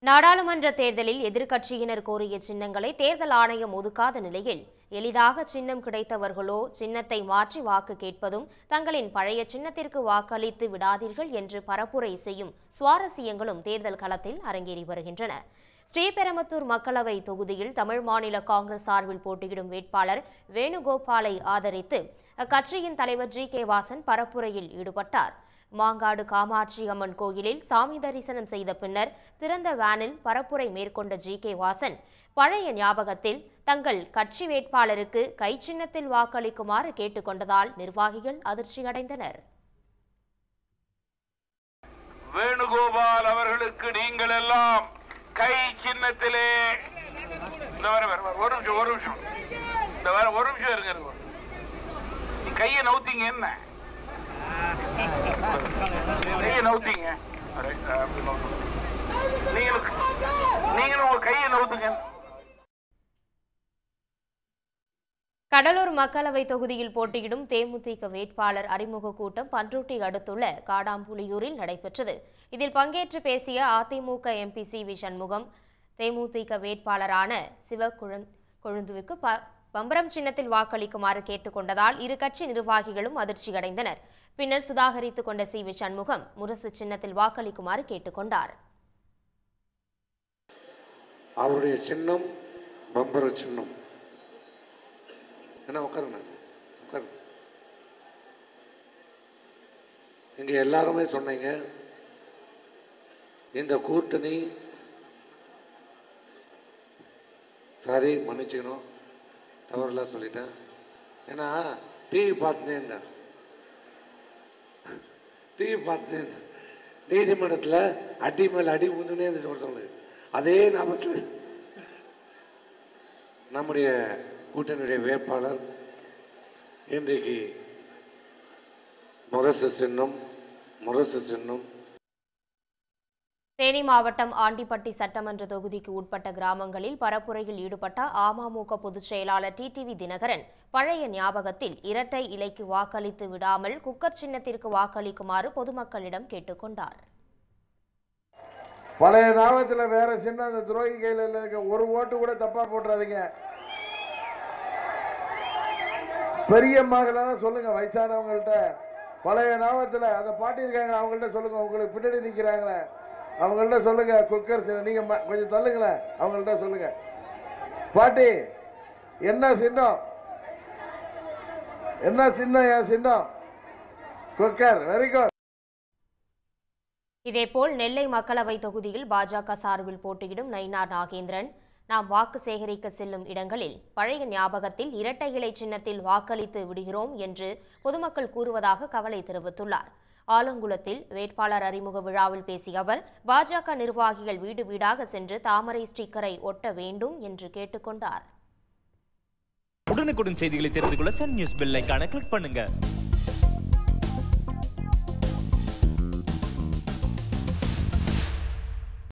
நாடாளுமன்ற தேர்தலில் எதிர்க்கட்சியினர் கோரிய சின்னங்களை தேர்தல் ஆணையம் ஒதுக்காத நிலையில் எளிதாக சின்னம் கிடைத்தவர்களோ சின்னத்தை மாற்றி வாக்கு கேட்பதும் தங்களின் பழைய சின்னத்திற்கு வாக்களித்து விடாதீர்கள் என்று பரப்புரை செய்யும் சுவாரஸ்யங்களும் தேர்தல் களத்தில் அரங்கேறி வருகின்றன ஸ்ரீபெரும்புத்தூர் மக்களவை தொகுதியில் தமிழ் மாநில காங்கிரஸ் சார்பில் போட்டியிடும் வேட்பாளர் வேணுகோபாலை ஆதரித்து அக்கட்சியின் தலைவர் ஜி கே வாசன் பரப்புரையில் ஈடுபட்டார் மாங்காடு காமாட்சி அம்மன் கோயிலில் சாமி தரிசனம் செய்த பின்னர் திறந்த வேனில் பரப்புரை மேற்கொண்ட ஜி கே வாசன் பழைய ஞாபகத்தில் தங்கள் கட்சி வேட்பாளருக்கு கை சின்னத்தில் வாக்களிக்குமாறு கேட்டுக்கொண்டதால் நிர்வாகிகள் அதிர்ச்சியடைந்தனர் வேணுகோபால் அவர்களுக்கு நீங்கள் எல்லாம் கை சின்னத்திலே இந்த வர வர வர, ஒரு நிமிஷம் ஒரு நிமிஷம் இந்த வர ஒரு நிமிஷம் இருங்க இருங்க. நீ கையை நவுத்தீங்க என்ன கையை நவுத்தீங்க Right, அப்படி நவுத்துங்க. நீங்களும் நீங்களும் உங்க கையை நவுத்துங்க கடலூர் மக்களவை தொகுதியில் போட்டியிடும் தேமுதிக வேட்பாளர் அறிமுக கூட்டம் பன்ருட்டி அடுத்துள்ள காடாம்புலியூரில் நடைபெற்றது இதில் பங்கேற்று பேசிய AIADMK MP C V Shanmugam DMDK வேட்பாளரான சிவகுழந் கொழுந்துவுக்கு ப பம்பரம் சின்னத்தில் வாக்களிக்குமாறு கேட்டுக்கொண்டதால் இரு கட்சி நிர்வாகிகளும் அதிர்ச்சியடைந்தனர் பின்னர் சுதாகரித்துக் கொண்ட சி வி சண்முகம் முரசு சின்னத்தில் வாக்களிக்குமாறு கேட்டுக்கொண்டார் அவருடைய சின்னம் பம்பர சின்னம் என்ன உட்காருங்க உட்காருங்க இங்கே எல்லாருமே சொன்னீங்க இந்த கூட்டணி சாரி மன்னிச்சுக்கணும் தவறுலாம் சொல்லிட்டேன் ஏன்னா டிவி பார்த்துட்டே இருந்தேன் டிவி பார்த்துட்டே இருந்தேன் நீதிமன்றத்தில் அடி மேல் அடி முந்துனே இருந்துச்சு ஒருத்தவங்களுக்கு அதே ஞாபகத்தில் நம்முடைய கூட்டணியுடைய வேட்பாளர் இன்றைக்கு முரசு சின்னம் முரசு சின்னம் தேனி மாவட்டம் ஆண்டிப்பட்டி சட்டமன்ற தொகுதிக்கு உட்பட்ட கிராமங்களில் பரப்புரையில் ஈடுபட்ட அமமுக பொதுச் செயலாளர் டிடிவி தினகரன் பழைய ஞாபகத்தில் இரட்டை இலைக்கு வாக்களித்து விடாமல் குக்கர் சின்னத்திற்கு வாக்களிக்குமாறு பொதுமக்களிடம் கேட்டுக்கொண்டார் பழைய ஞாபகத்தில் வேற சின்ன அந்த துரோகி கையில் இருக்க ஒரு ஓட்டு கூட தப்பா போட்டுறாதீங்க பெரியம்மாக்களை தான் சொல்லுங்க வயசானவங்கள்ட்ட பழைய ஞாபகத்தில் அந்த பாட்டி இருக்காங்களே அவங்கள்ட்ட சொல்லுங்க உங்களுக்கு பின்னாடி நிற்கிறாங்களே அவங்கள்ட்ட சொல்லுங்க குக்கர் சின்ன நீங்க ம- கொஞ்சம் தள்ளுங்களேன் அவங்கள்ட்ட சொல்லுங்க பாட்டி என்ன சின்னம் என்ன சின்னம் என் சின்னம் குக்கர் வெரி குட் இதேபோல் நெல்லை மக்களவை தொகுதியில் பாஜக சார்பில் போட்டியிடும் நயினார் நாகேந்திரன் நாம் வாக்கு சேகரிக்க செல்லும் இடங்களில் பழைய ஞாபகத்தில் இரட்டை இலை சின்னத்தில் வாக்களித்து விடுகிறோம் என்று பொதுமக்கள் கூறுவதாக கவலை தெரிவித்துள்ளார் ஆலங்குளத்தில் வேட்பாளர் அறிமுக விழாவில் பேசிய அவர் பாஜக நிர்வாகிகள் வீடு வீடாக சென்று தாமரை ஸ்டிக்கரை ஒட்ட வேண்டும் என்று கேட்டுக்கொண்டார் உடனுக்குடன் செய்திகளை தெரிந்து கொள்ள சன் நியூஸ் பெல் ஐகானை கிளிக் பண்ணுங்க